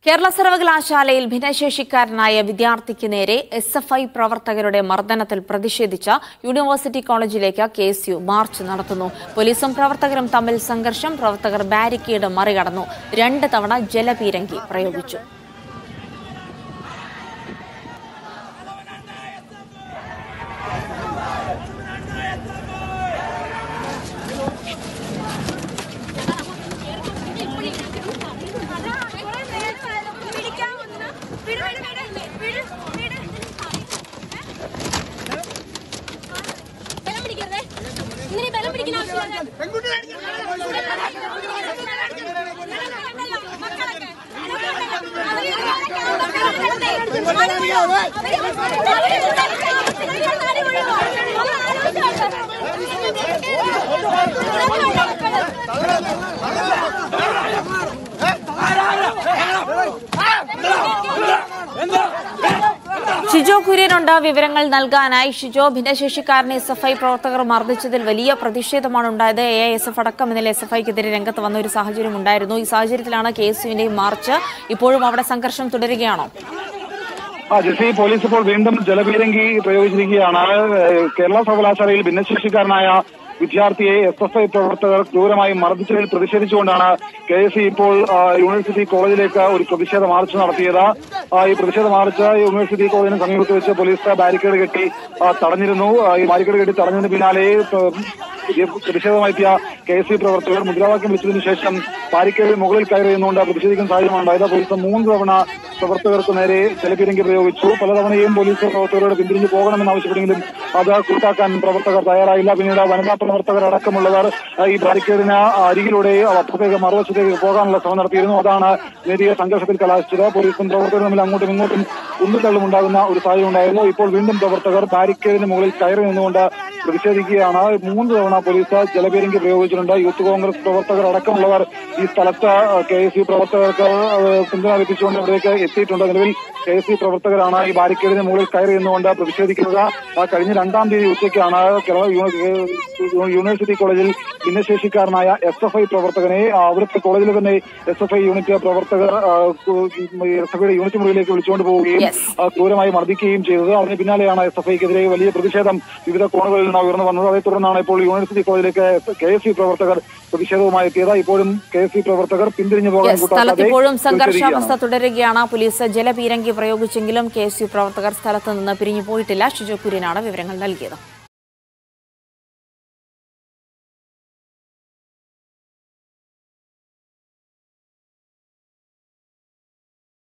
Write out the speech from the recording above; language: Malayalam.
കേരള സർവകലാശാലയിൽ ഭിന്നശേഷിക്കാരനായ വിദ്യാർത്ഥിക്ക് നേരെ എസ് എഫ് ഐ പ്രവർത്തകരുടെ മർദ്ദനത്തിൽ പ്രതിഷേധിച്ച യൂണിവേഴ്സിറ്റി കോളേജിലേക്ക് കെ എസ് യു മാർച്ച് നടത്തുന്നു പോലീസും പ്രവർത്തകരും തമ്മിൽ സംഘർഷം പ്രവർത്തകർ ബാരിക്കേഡ് മറികടന്നു രണ്ട് തവണ ജലപീരങ്കി പ്രയോഗിച്ചു ബലം പിടിക്കുന്ന ആവശ്യമില്ല ഷിജോ കുര്യനുണ്ട് വിവരങ്ങൾ നൽകാനായി ഷിജോ ഭിന്നശേഷിക്കാരനെ എസ് എഫ് ഐ പ്രവർത്തകർ മർദ്ദിച്ചതിൽ വലിയ പ്രതിഷേധമാണ് ഉണ്ടായത് എ എസ് എഫ് അടക്കം ഇന്നലെ എസ് എഫ് ഐക്കെതിരെ രംഗത്ത് വന്ന ഒരു സാഹചര്യം ഉണ്ടായിരുന്നു ഈ സാഹചര്യത്തിലാണ് കെ എസ് യുവിന്റെയും മാർച്ച് ഇപ്പോഴും അവിടെ സംഘർഷം തുടരുകയാണോ ആ ജെസി പോലീസ് ഇപ്പോൾ വീണ്ടും ജലപീരങ്കി പ്രയോഗിച്ചിരിക്കുകയാണ് ഏഹ് കേരള സർവകലാശാലയിൽ ഭിന്നശേഷിക്കാരനായ വിദ്യാർത്ഥിയെ എസ് എഫ് ഐ പ്രവർത്തകർ ക്രൂരമായി മർദ്ദിച്ചതിൽ പ്രതിഷേധിച്ചുകൊണ്ടാണ് കെ എസ് സി ഇപ്പോൾ ആ, യൂണിവേഴ്സിറ്റി കോളേജിലേക്ക് ഒരു പ്രതിഷേധ മാർച്ച് നടത്തിയത് ആ, ഈ പ്രതിഷേധ മാർച്ച് യൂണിവേഴ്സിറ്റി കോളേജിന് സമീപത്ത് വെച്ച് പോലീസ് ബാരിക്കേഡ് കെട്ടി ആ, തടഞ്ഞിരുന്നു ആ, ഈ ബാരിക്കേഡ് കെട്ടി തടഞ്ഞതിന് പിന്നാലെ ഏഹ്, ഈ പ്രതിഷേധമായെത്തിയ കെ എസ് സി പ്രവർത്തകർ മുദ്രാവാക്യം വിളിച്ചതിനു ശേഷം ബാരിക്കേഡ് മുകളിൽ കയറി നിന്നുകൊണ്ട് പ്രതിഷേധിക്കുന്ന സാഹചര്യമാണ് ഉണ്ടായത് പോലീസ് മൂന്ന് തവണ പ്രവർത്തകർക്ക് നേരെ ജലപീരങ്കി പ്രയോഗിച്ചു പലതവണയും പോലീസ് പ്രവർത്തകരോട് പിന്തിരിഞ്ഞു പോകണമെന്ന് ആവശ്യപ്പെട്ടെങ്കിലും അത് കൂട്ടാക്കാൻ പ്രവർത്തകർ തയ്യാറായില്ല പിന്നീട് വനിതാ പ്രവർത്തകർ അടക്കമുള്ളവർ ആ, ഈ ബാരിക്കേഡിന് അരികിലൂടെ അപ്പുറത്തേക്ക് മറുവശത്തേക്ക് പോകാനുള്ള ശ്രമം നടത്തിയിരുന്നു അതാണ് നേരിയ സംഘർഷത്തിൽ കലാശിച്ചത് പോലീസും പ്രവർത്തകരും തമ്മിൽ അങ്ങോട്ടും ഇങ്ങോട്ടും ഉന്തുതള്ളും ഉണ്ടാകുന്ന ഒരു സാഹചര്യം ഉണ്ടായിരുന്നു ഇപ്പോൾ വീണ്ടും പ്രവർത്തകർ ബാരിക്കേഡിന് മുകളിൽ കയറി നിന്നുകൊണ്ട് പ്രതിഷേധിക്കുകയാണ് മൂന്ന് തവണ പോലീസ് ജലപീരങ്കി പ്രയോഗിച്ചിട്ടുണ്ട് യൂത്ത് കോൺഗ്രസ് പ്രവർത്തകർ അടക്കമുള്ളവർ ഈ സ്ഥലത്ത് കെ എസ് യു പ്രവർത്തകർക്ക് ഏഹ്, പിന്തുണ ലഭിച്ചുകൊണ്ട് ഇവിടേക്ക് എത്തിയിട്ടുണ്ട് നിലവിൽ കെ എസ് യു പ്രവർത്തകരാണ് ഈ ബാരിക്കേഡിന് മുകളിൽ കയറി നിന്നുകൊണ്ട് പ്രതിഷേധിക്കുന്നത് ആ, കഴിഞ്ഞ രണ്ടാം തീയതി ഉച്ചയ്ക്കാണ് കേരള യൂണി- ഏഹ്, യൂണിവേഴ്സിറ്റി കോളേജിൽ ഭിന്നശേഷിക്കാരനായ എസ് എഫ് ഐ പ്രവർത്തകനെ ആ, അവിടുത്തെ കോളേജിൽ തന്നെ എസ് എഫ് ഐ യൂണിറ്റ് പ്രവർത്തകർ എസ് എഫ് ഐയുടെ യൂണിറ്റ് മുറിയിലേക്ക് വിളിച്ചുകൊണ്ട് പോവുകയും Yes. ആ, ക്രൂരമായി മർദ്ദിക്കുകയും ചെയ്തത് അതിന് പിന്നാലെയാണ് എസ് എഫ് ഐക്കെതിരെ വലിയ പ്രതിഷേധം വിവിധ കോണുകളിൽ നിന്ന് ഉയർന്നു വന്നത് അതേ തുടർന്നാണ് ഇപ്പോൾ യൂണിവേഴ്സിറ്റി കോളേജിലേക്ക് കെ എസ് യു പ്രവർത്തകർ പ്രതിഷേധവുമായി എത്തിയത് ഇപ്പോഴും കെ എസ് യു പ്രവർത്തകർ പിന്തിരിഞ്ഞു പോകാൻ യെസ് കൂട്ടാക്കാതെ സ്ഥലത്ത് ഇപ്പോഴും പ്രതിഷേധിക്കുകയാണ്. സംഘർഷാവസ്ഥ തുടരുകയാണ് പോലീസ് ജലപീരങ്കി പ്രയോഗിച്ചെങ്കിലും കെ എസ് യു പ്രവർത്തകർ സ്ഥലത്ത് നിന്ന് പിരിഞ്ഞു പോയിട്ടില്ല ഷിജോ കുര്യനാണ് വിവരങ്ങൾ നൽകിയത്